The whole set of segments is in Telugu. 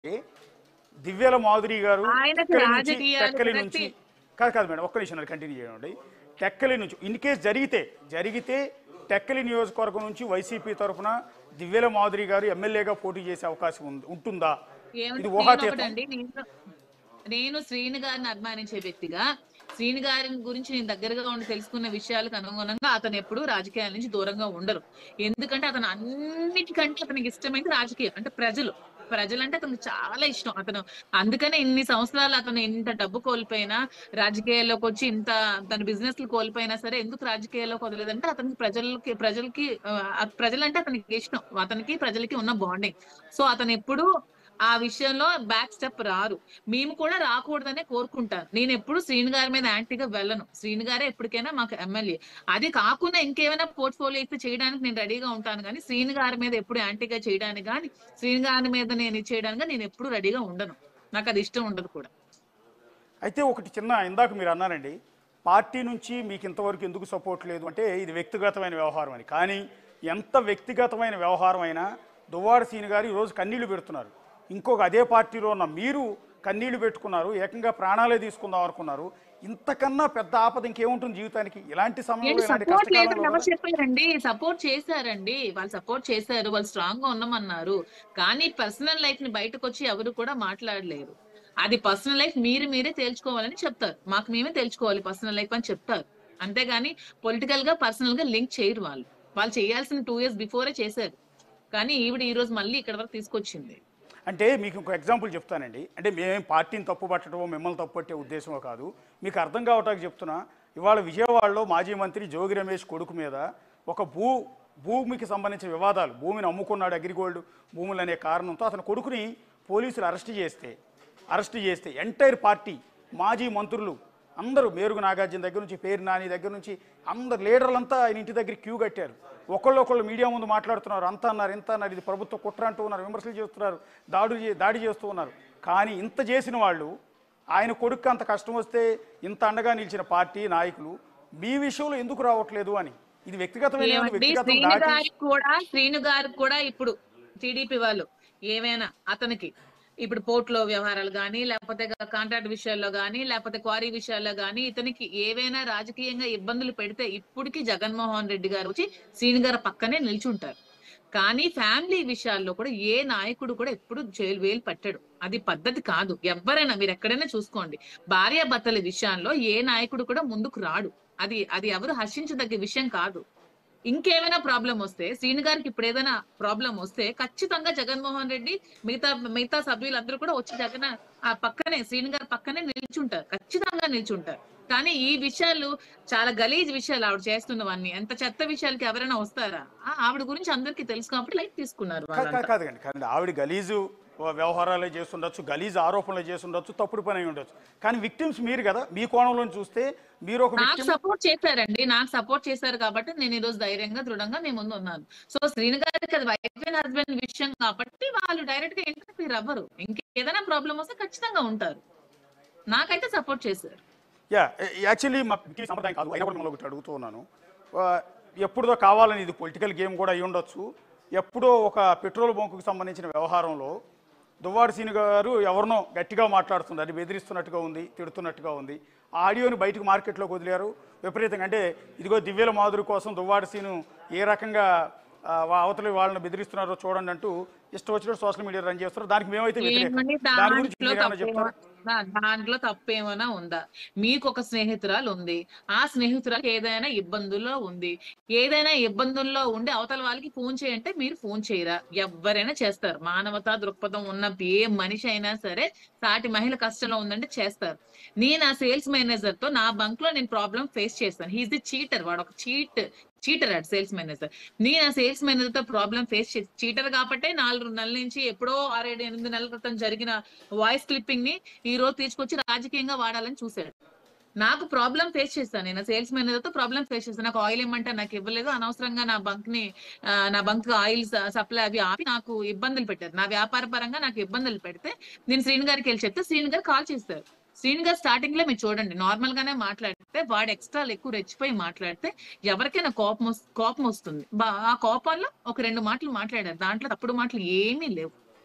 దివ్యల మాధురి గారు ఆయనకు టెక్కలి నుంచి రాజకీయాలు టెక్కలి విరక్తి. నుంచి కాదు కాదు మేడం ఒక్క నిమిషం కంటిన్యూ చేయండి టెక్కలి నుంచి ఇన్ కేస్ జరిగితే జరిగితే టెక్కలి నియోజకవర్గం నుంచి వైసీపీ తరఫున దివ్యల మాధురి గారు ఎమ్మెల్యేగా పోటీ చేసే అవకాశం ఉంది ఉంటుందా ఏమంటే ఇది నేను ఊహాతీతం ఒకటండి, నేను నేను శ్రీను గారిని అభిమానించే వ్యక్తిగా శ్రీను గారి గురించి నేను దగ్గరగా ఉండి తెలుసుకున్న విషయాలకు అనుగుణంగా అతను ఎప్పుడూ రాజకీయాల నుంచి దూరంగా ఉండరు ఎందుకంటే అతను అన్నిటికంటే అతనికి ఇష్టమైంది రాజకీయం అంటే ప్రజలు ప్రజలంటే అతనికి చాలా ఇష్టం అతను అందుకనే ఇన్ని సంవత్సరాలు అతను ఇంత డబ్బు కోల్పోయినా రాజకీయాల్లోకి వచ్చి ఇంత తన బిజినెస్ కోల్పోయినా సరే ఎందుకు రాజకీయాల్లోకి వదలేదంటే అతనికి ప్రజలకి ప్రజలకి ఆ, ప్రజలంటే అతనికి ఇష్టం అతనికి ప్రజలకి ఉన్న బాండింగ్ సో అతను ఎప్పుడు ఆ విషయంలో బ్యాక్ స్టెప్ రారు మేము కూడా రాకూడదనే కోరుకుంటాను నేను ఎప్పుడు శ్రీను గారి మీద యాంటీగా వెళ్ళను శ్రీను గారే ఎప్పటికైనా మాకు ఎమ్మెల్యే అది కాకుండా ఇంకేమైనా పోర్ట్ఫోలియో అయితే చేయడానికి నేను రెడీగా ఉంటాను కానీ శ్రీను గారి మీద ఎప్పుడు యాంటీగా చేయడానికి కానీ శ్రీను గారి మీద నేను ఇది చేయడానికి నేను ఎప్పుడు రెడీగా ఉండను నాకు అది ఇష్టం ఉండదు కూడా అయితే ఒకటి చిన్న ఇందాక మీరు అన్నారండి పార్టీ నుంచి మీకు ఇంతవరకు ఎందుకు సపోర్ట్ లేదు అంటే ఇది వ్యక్తిగతమైన వ్యవహారం అని కానీ ఎంత వ్యక్తిగతమైన వ్యవహారం అయినా దువ్వాడ సీని గారు ఈరోజు కన్నీళ్లు పెడుతున్నారు ఇంకొక అదే పార్టీలో ఉన్న మీరు కన్నీళ్లు పెట్టుకున్నారు ఏకంగా ప్రాణాలే తీసుకుందాం అనుకున్నారు ఇంతకన్నా పెద్ద ఆపద ఇంకేముంటుంది జీవితానికి ఇలాంటి సమయంలో ఏంటి ఇలాంటి సపోర్ట్ లేదని కష్టకాలంలో ఎవరు చెప్పారండి సపోర్ట్ చేశారండి వాళ్ళు సపోర్ట్ చేశారు వాళ్ళు స్ట్రాంగ్ గా ఉన్నామన్నారు కానీ పర్సనల్ లైఫ్ ని బయటకు వచ్చి ఎవరు కూడా మాట్లాడలేరు అది పర్సనల్ లైఫ్ మీరు మీరే తేల్చుకోవాలని చెప్తారు మాకు మేమే తేల్చుకోవాలి పర్సనల్ లైఫ్ అని చెప్తారు అంతేగాని పొలిటికల్ గా పర్సనల్ గా లింక్ చేయరు వాళ్ళు వాళ్ళు చేయాల్సిన టూ ఇయర్స్ బిఫోరే చేశారు కానీ ఈవిడ ఈ రోజు మళ్ళీ ఇక్కడ వరకు తీసుకొచ్చింది అంటే మీకు ఇంకో ఎగ్జాంపుల్ చెప్తానండి అంటే మేమేం పార్టీని తప్పు పట్టడమో మిమ్మల్ని తప్పు పట్టే ఉద్దేశమో కాదు మీకు అర్థం కావటానికి చెప్తున్నా ఇవాళ విజయవాడలో మాజీ మంత్రి జోగి రమేష్ కొడుకు మీద ఒక భూ భూమికి సంబంధించిన వివాదాలు భూమిని అమ్ముకున్నాడు అగ్రిగోల్డ్ భూములు అనే కారణంతో అతని కొడుకుని పోలీసులు అరెస్ట్ చేస్తే అరెస్ట్ చేస్తే ఎంటైర్ పార్టీ మాజీ మంత్రులు అందరూ మేరుగు నాగార్జున దగ్గర నుంచి పేరు నాని దగ్గర నుంచి అందరు లీడర్లంతా ఆయన ఇంటి దగ్గర క్యూ కట్టారు ఒకళ్ళొకళ్ళు మీడియా ముందు మాట్లాడుతున్నారు అంత అన్నారు ఇంత అన్నారు ఇది ప్రభుత్వ కుట్ర అంటూ ఉన్నారు విమర్శలు చేస్తున్నారు దాడి చే- దాడి చేస్తూ ఉన్నారు కానీ ఇంత చేసిన వాళ్ళు ఆయన కొడుకు అంత కష్టం వస్తే ఇంత అండగా నిలిచిన పార్టీ నాయకులు మీ విషయంలో ఎందుకు రావట్లేదు అని ఇది వ్యక్తిగతమైన ఏమండి వ్యక్తిగతం శ్రీను దాటి గారికి కూడా శ్రీను గారికి కూడా ఇప్పుడు టీడీపీ వాళ్ళు ఏమైనా అతనికి ఇప్పుడు పోర్ట్లో వ్యవహారాలు కానీ లేకపోతే కాంట్రాక్ట్ విషయాల్లో కానీ లేకపోతే క్వారీ విషయాల్లో కానీ ఇతనికి ఏవైనా రాజకీయంగా ఇబ్బందులు పెడితే ఇప్పటికీ జగన్మోహన్ రెడ్డి గారు వచ్చి శ్రీను గారి పక్కనే నిల్చుంటారు కానీ ఫ్యామిలీ విషయాల్లో కూడా ఏ నాయకుడు కూడా ఎప్పుడు జైలు వేలు పెట్టడు అది పద్ధతి కాదు ఎవరైనా మీరు ఎక్కడైనా చూసుకోండి భార్య భర్తల విషయాల్లో ఏ నాయకుడు కూడా ముందుకు రాడు అది అది ఎవరు హర్షించదగ్గ విషయం కాదు ఇంకేమైనా ప్రాబ్లం వస్తే శ్రీను గారికి ఇప్పుడు ఏదైనా ప్రాబ్లం వస్తే ఖచ్చితంగా జగన్మోహన్ రెడ్డి మిగతా మిగతా సభ్యులందరూ కూడా వచ్చి జగన్ ఆ పక్కనే శ్రీను గారి పక్కనే నిల్చుంటారు ఖచ్చితంగా నిల్చుంటారు కానీ ఈ విషయాలు చాలా గలీజ్ విషయాలు ఆవిడ చేస్తున్నవన్నీ ఎంత చెత్త విషయాలకి ఎవరైనా వస్తారా ఆ, ఆవిడ గురించి అందరికీ తెలుసు కాబట్టి లైట్ తీసుకున్నారు కా- కా- వాళ్ళంతా. కాదు కానీ ఆవిడ గలీజు వ్యవహారాలే చేస్తుండొచ్చు గలీజు ఆరోపణలు చేస్తుండొచ్చు తప్పుడు పని అయి ఉండొచ్చు కానీ విక్టిమ్స్ మీరు కదా మీ కోణంలో చూస్తే మీరు ఒక నాకు విక్టిమ్ సపోర్ట్ చేశారండి నాకు సపోర్ట్ చేశారు కాబట్టి నేను ఈ రోజు ధైర్యంగా దృఢంగా మీ ముందు ఉన్నాను సో శ్రీను గారికి అది వైఫ్ అండ్ హస్బెండ్ విషయం కాబట్టి వాళ్ళు డైరెక్ట్ గా ఇంటర్ఫీర్ అవ్వరు ఇంకేదైనా ప్రాబ్లం వస్తే ఖచ్చితంగా ఉంటారు నాకైతే సపోర్ట్ చేశారు యా యాక్చువల్లీ మా ఇంటి సంప్రదాయం కాదు అయినా కూడా మిమ్మల్ని ఒకటి అడుగుతూ ఉన్నాను ఆ, ఎప్పుడుదో కావాలని ఇది పొలిటికల్ గేమ్ కూడా అయి ఉండొచ్చు ఎప్పుడో ఒక పెట్రోల్ బంకుకు సంబంధించిన వ్యవహారంలో దువ్వాడు సీని గారు ఎవరినో గట్టిగా మాట్లాడుతున్నారు అది బెదిరిస్తున్నట్టుగా ఉంది తిడుతున్నట్టుగా ఉంది ఆ ఆడియోని బయటకు మార్కెట్లోకి వదిలారు విపరీతంగా అంటే ఇదిగో దివ్యల మాధురి కోసం దువ్వాడు సీను ఏ రకంగా ఆ, వా- అవతలి వాళ్ళని బెదిరిస్తున్నారో చూడండి అంటూ ఇష్టం వచ్చినట్టు సోషల్ మీడియా రన్ చేస్తారు దానికి మేమైతే వ్యతిరేకం ఏమండి దాని గురించి దాంట్లో మీరు ఏమైనా చెప్తారా తప్పేమన్నా దాంట్లో తప్పేమైనా ఉందా మీకు ఒక స్నేహితురాలు ఉంది ఆ స్నేహితురాలు ఏదైనా ఇబ్బందుల్లో ఉంది ఏదైనా ఇబ్బందుల్లో ఉండి అవతల వాళ్ళకి ఫోన్ చేయంటే మీరు ఫోన్ చేయరా ఎవరైనా చేస్తారు మానవతా దృక్పథం ఉన్న ఏ మనిషి అయినా సరే సాటి మహిళ కష్టంలో ఉందంటే చేస్తారు నేను ఆ సేల్స్ మేనేజర్ తో నా బంక్ లో నేను ప్రాబ్లం ఫేస్ చేస్తాను హీస్ ది చీటర్ వాడు ఒక cheat cheater at sales manager నేను ఆ సేల్స్ మేనేజర్ తో ప్రాబ్లం ఫేస్ చేసి చీటర్ కాబట్టే నాలుగు నెలల నుంచి ఎప్పుడో ఆరేడు ఎనిమిది నెలల క్రితం జరిగిన వాయిస్ క్లిప్పింగ్ ని ఈ రోజు తీసుకొచ్చి రాజకీయంగా వాడాలని చూశాడు నాకు ప్రాబ్లం ఫేస్ చేస్తాను నేను సేల్స్ మేనేజర్ తో ప్రాబ్లం ఫేస్ చేస్తాను నాకు ఆయిల్ ఇమ్మంటే నాకు ఇవ్వలేదు అనవసరంగా నా బంక్ ని ఆ, నా బంక్ ఆయిల్ సప్లై అవి ఆపి నాకు ఇబ్బందులు పెట్టారు నా వ్యాపార పరంగా నాకు ఇబ్బందులు పెడితే నేను శ్రీను గారికి వెళ్ళి చెప్తే శ్రీను గారు కాల్ చేస్తారు శ్రీను గారు స్టార్టింగ్ లో మీరు చూడండి నార్మల్ గానే మాట్లాడితే వాడు ఎక్స్ట్రా ఎక్కువ రెచ్చిపోయి మాట్లాడితే ఎవరికైనా కోపం వస్- కోపం వస్తుంది బా- ఆ కోపంలో ఒక రెండు మాటలు మాట్లాడారు దాంట్లో తప్పుడు మాటలు ఏమీ లేవు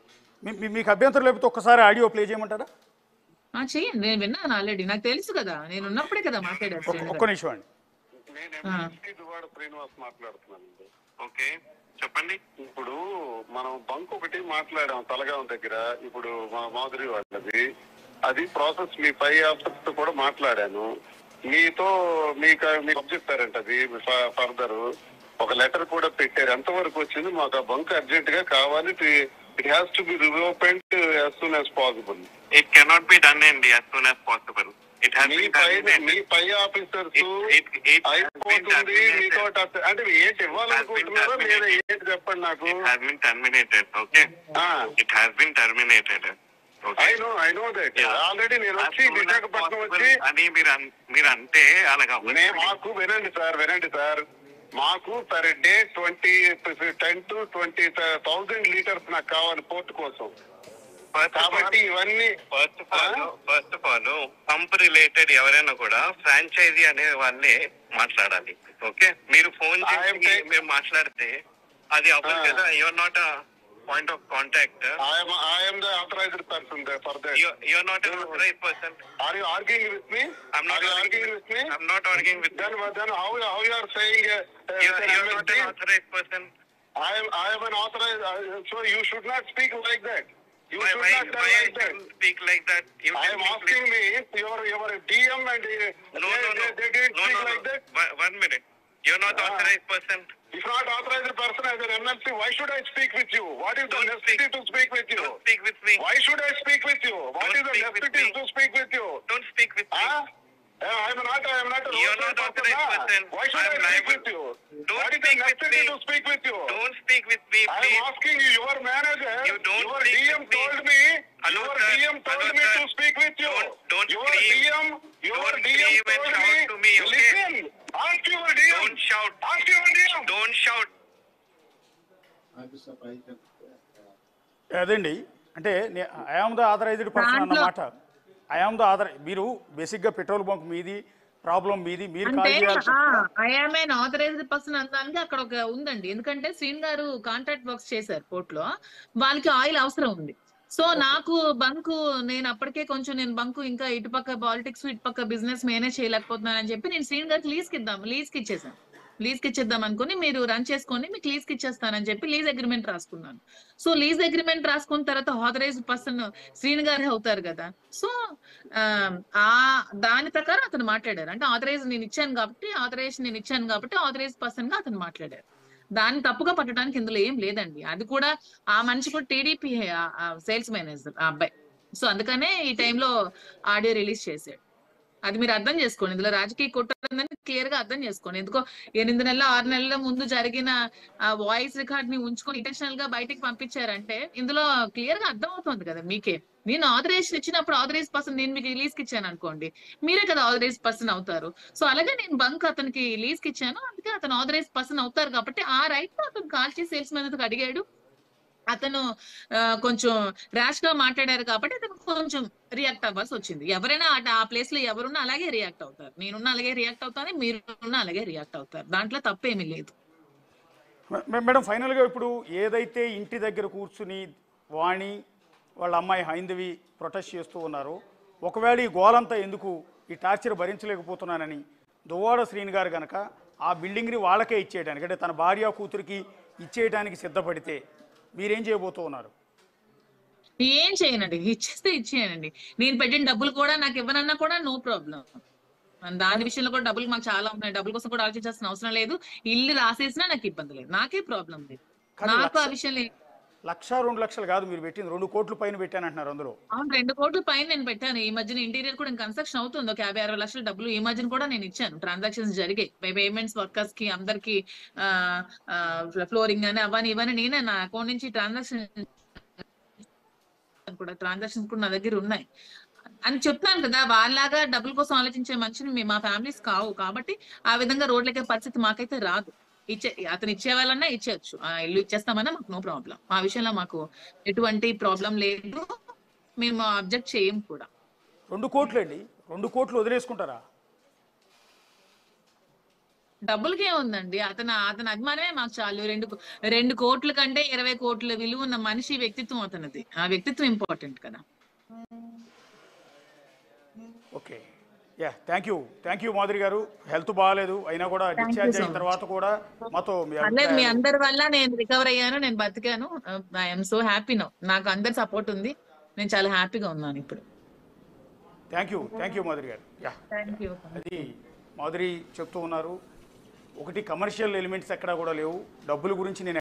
మీ- మీ- మీకు అభ్యంతరం లేకపోతే ఒక్కసారి ఆడియో ప్లే చేయమంటారా ఆ, చెయ్యండి నేను విన్నాను ఆల్రెడీ నాకు తెలుసు కదా నేను ఉన్నప్పుడే కదా మాట్లాడారు ఒక్క- శ్రీను ఒక్క గారు. నిమిషం అండి నేను ఆ. ఎంఎస్పీ దువాడ శ్రీనివాస్ మాట్లాడుతున్నానండి ఓకే చెప్పండి ఇప్పుడు మనం బంక్ ఒకటి మాట్లాడాం తలగాం దగ్గర ఇప్పుడు మా మాధురి వాళ్ళది అది ప్రాసెస్ మీ పై ఆఫీసర్స్ తో కూడా మాట్లాడాను మీతో మీకు మీకు చెప్పారంట అది ఫర్దర్ ఒక లెటర్ కూడా పెట్టారు ఎంతవరకు వచ్చింది మాకు ఆ బంక్ అర్జెంట్ గా కావాలి it has to be reopened as soon as possible It cannot be done in as soon as possible. It has మీ been పై terminated. మీ పై officers It, it, it has been అయిపోతుంది మీతో terminated. అంటే ఏంటి ఇవ్వాలనుకుంటున్నారో Has been లేదా terminated. ఏంటి చెప్పండి నాకు It has been terminated. Okay. Ah. It has been terminated. I Okay. No I know that Yeah. Already నేను As వచ్చి soon as విశాఖపట్నం possible వచ్చి అని మీరు అన్- మీరు అంటే అలాగా నే మాకు వినండి సార్ వినండి సార్ మాకు per day twenty ten to twenty thousand litres నాకు కావాలి పోర్ట్ కోసం కాబట్టి ఇవన్నీ first of all first of all pump related ఎవరైనా కూడా ఫ్రాంచైజీ అనే వాళ్ళే మాట్లాడాలి ఓకే మీరు ఫోన్ I am చేసి take- మేము మాట్లాడితే అది అవ్వదు Ah. కదా you're not point of contact I'm I'm the authorised person for that you're not right person are you arguing with me I'm not are you arguing arguing with, with me I'm not arguing with then then how how you are saying uh, You're, uh, you're not MSP? an authorized person. I am I am an authorized, uh, so you should not speak like that. You Why, should why, not why tell I like that. shouldn't speak like that? You I tell am me, asking please. me, your your DM and uh, No, they, no, no. they, they didn't no, speak no, no. like that. One, one minute. You're not Ah. authorized person. If not authorized person as an MLC, why should I speak with you? What is the Don't necessity speak. to speak with you? Don't speak with me. Why should I speak with you? What Don't is the speak with necessity me. to speak with you? Don't speak with me. Huh? Uh, I am not. I am not a You're roadside not authorized huh? person. Why should I'm I speak liable. with you? Don't what is the speak with necessity me. to speak with you? Don't speak with me, I please. am asking you, your manager, You don't your speak DM with me. told me, Hello, your sir. DM told Hello, me sir. to speak with you. Don't- don't your scream. DM, your Don't DM scream and told shout me, to me, okay? listen, ask your DM, Don't shout. ask your DM. Don't shout. అదండి అంటే ఐఆమ్ ద ఆథరైజ్డ్ పర్సన్ దాంట్లో- అన్నమాట ఐఆమ్ ద ఆథర్ మీరు బేసిక్గా పెట్రోల్ బంక్ మీది ప్రాబ్లం మీది మీరు అంటే కాల్ చేయాల్సి ఐఎమ్ ఎన్ ఆథరైజ్డ్ పర్సన్ అనడానికి అక్కడ ఒక ఉందండి ఎందుకంటే శ్రీన్ గారు కాంట్రాక్ట్ వర్క్స్ చేశారు పోర్ట్ లో వాళ్ళకి ఆయిల్ అవసరం ఉంది సో నాకు బంకు నేను అప్పటికే కొంచెం నేను బంకు ఇంకా ఇటుపక్క పాలిటిక్స్ ఇటుపక్క బిజినెస్ మేనేజ్ చేయలేకపోతున్నాను అని చెప్పి నేను శ్రీన్ గారికి లీజ్ కి ఇద్దాం లీజ్ కి ఇచ్చేసాను లీజ్ కి ఇచ్చేద్దాం అనుకుని మీరు రన్ చేసుకొని మీకు లీజ్ కి ఇచ్చేస్తానని చెప్పి లీజ్ అగ్రిమెంట్ రాసుకున్నాను సో లీజ్ అగ్రిమెంట్ రాసుకున్న తర్వాత ఆథరైజ్డ్ పర్సన్ శ్రీన్ గారే అవుతారు కదా సో ఆ, ఆ దాని ప్రకారం అతను మాట్లాడారు అంటే ఆథరైజ్ నేను ఇచ్చాను కాబట్టి ఆథరైజేషన్ నేను ఇచ్చాను కాబట్టి ఆథరైజ్ పర్సన్ గా అతను మాట్లాడారు దాన్ని తప్పుగా పట్టడానికి ఇందులో ఏం లేదండి అది కూడా ఆ మనిషి కూడా టీడీపీ సేల్స్ మేనేజర్ ఆ అబ్బాయి సో అందుకనే ఈ టైంలో ఆడియో రిలీజ్ చేశాడు అది మీరు అర్థం చేసుకోండి ఇందులో రాజకీయ కుట్ర ఉందని క్లియర్ గా అర్థం చేసుకోండి ఎందుకో ఎనిమిది నెలల ఆరు నెలల ముందు జరిగిన ఆ వాయిస్ రికార్డ్ ని ఉంచుకొని ఇంటెన్షనల్ గా బయటికి పంపించారంటే ఇందులో క్లియర్ గా అర్థం అవుతుంది కదా మీకే నేను ఆథరైజేషన్ ఇచ్చినప్పుడు ఆథరైజ్ పర్సన్ నేను మీకు రిలీజ్ కి ఇచ్చాను అనుకోండి మీరే కదా ఆథరైజ్ పర్సన్ అవుతారు సో అలాగే నేను బంక్ అతనికి రిలీజ్ కి ఇచ్చాను అందుకే అతను ఆథరైజ్ పర్సన్ అవుతారు కాబట్టి ఆ రైట్ అతను కాల్ చేసి సేల్స్ మేనేజర్ అడిగాడు అతను ఆ, కొంచెం ర్యాష్ గా మాట్లాడారు కాబట్టి అతను కొంచెం రియాక్ట్ అవ్వాల్సి వచ్చింది ఎవరైనా అట ఆ ప్లేస్ లో ఎవరున్నా అలాగే రియాక్ట్ అవుతారు నేనున్నా అలాగే రియాక్ట్ అవుతాను మీరున్నా అలాగే రియాక్ట్ అవుతారు దాంట్లో తప్పేమీ లేదు మే- మేడం ఫైనల్గా ఇప్పుడు ఏదైతే ఇంటి దగ్గర కూర్చుని వాణి వాళ్ళ అమ్మాయి హైందవి ప్రొటెస్ట్ చేస్తూ ఉన్నారో ఒకవేళ ఈ గోలంతా ఎందుకు ఈ టార్చర్ భరించలేకపోతున్నానని దువ్వాడ శ్రీని గారు కనుక ఆ బిల్డింగ్ని వాళ్ళకే ఇచ్చేయడానికి అంటే తన భార్య కూతురికి ఇచ్చేయడానికి సిద్ధపడితే మీరేం చేయబోతూ ఉన్నారు ఏం చేయనండి ఇచ్చేస్తే ఇచ్చేయనండి నేను పెట్టిన డబ్బులు కూడా నాకు ఇవ్వనన్నా కూడా నో ప్రాబ్లం దాని విషయంలో కూడా డబ్బులు మాకు చాలా ఉన్నాయి డబ్బుల కోసం కూడా ఆలోచించాల్సిన అవసరం లేదు ఇల్లు రాసేసినా నాకు ఇబ్బంది లేదు నాకే ప్రాబ్లం లేదు కానీ నాకు ఆ లక్ష- విషయంలో లక్ష రెండు లక్షలు కాదు మీరు పెట్టింది రెండు కోట్ల పైన పెట్టానంటున్నారు అందులో అవును రెండు కోట్ల పైన నేను పెట్టాను ఈ మధ్యన ఇంటీరియర్ కూడా కన్స్ట్రక్షన్ అవుతుంది ఒక యాభై అరవై లక్షల డబ్బులు ఈ మధ్యన కూడా నేను ఇచ్చాను ట్రాన్సాక్షన్స్ జరిగాయి పేమెంట్స్ వర్కర్స్ కి అందరికి ఫ్లోరింగ్ అని అవని ఇవన్నీ నేనే నా అకౌంట్ నుంచి ట్రాన్సాక్షన్ కూడా ట్రాన్సాక్షన్స్ కూడా నా దగ్గర ఉన్నాయి అని చెప్తున్నాను కదా వాళ్ళలాగా డబ్బుల కోసం ఆలోచించే మనుషులు మేము మా ఫ్యామిలీస్ కావు కాబట్టి ఆ విధంగా రోడ్లకే పరిస్థితి మాకైతే రాదు ఇచ్చే అతను ఇచ్చే వాళ్ళన్నా ఇచ్చేయచ్చు ఆ ఇల్లు ఇచ్చేస్తామన్నా మాకు నో ప్రాబ్లం ఆ విషయంలో మాకు ఎటువంటి ప్రాబ్లం లేదు మేము అబ్జెక్ట్ చేయం కూడా రెండు కోట్లు అండి రెండు కోట్లు వదిలేసుకుంటారా డబ్బులకే ఉందండి అతను అతని అభిమానమే మాకు చాలు రెండు కో- రెండు కోట్ల కంటే ఇరవై కోట్ల విలువ ఉన్న మనిషి వ్యక్తిత్వం అతనిది ఆ వ్యక్తిత్వం ఇంపార్టెంట్ కదా okay ya thank you thank you Madhuri garu health బాగాలేదు అయినా కూడా you డిశ్చార్జ్ so అయిన much. తర్వాత కూడా మాతో మీ పర్లేదు మీ అభిప్రాయాలు- అందరి వల్ల నేను రికవర్ అయ్యాను నేను బతికాను ఐఎమ్ సో హ్యాపీ నో నాకు అందరి సపోర్ట్ ఉంది నేను చాలా హ్యాపీగా ఉన్నాను ఇప్పుడు thank you thank you Madhuri garu ya thank you అది మాధురి చెప్తూ ఉన్నారు ఒకటి కమర్షియల్ ఎలిమెంట్స్ ఎక్కడా కూడా లేవు డబ్బుల గురించి నేను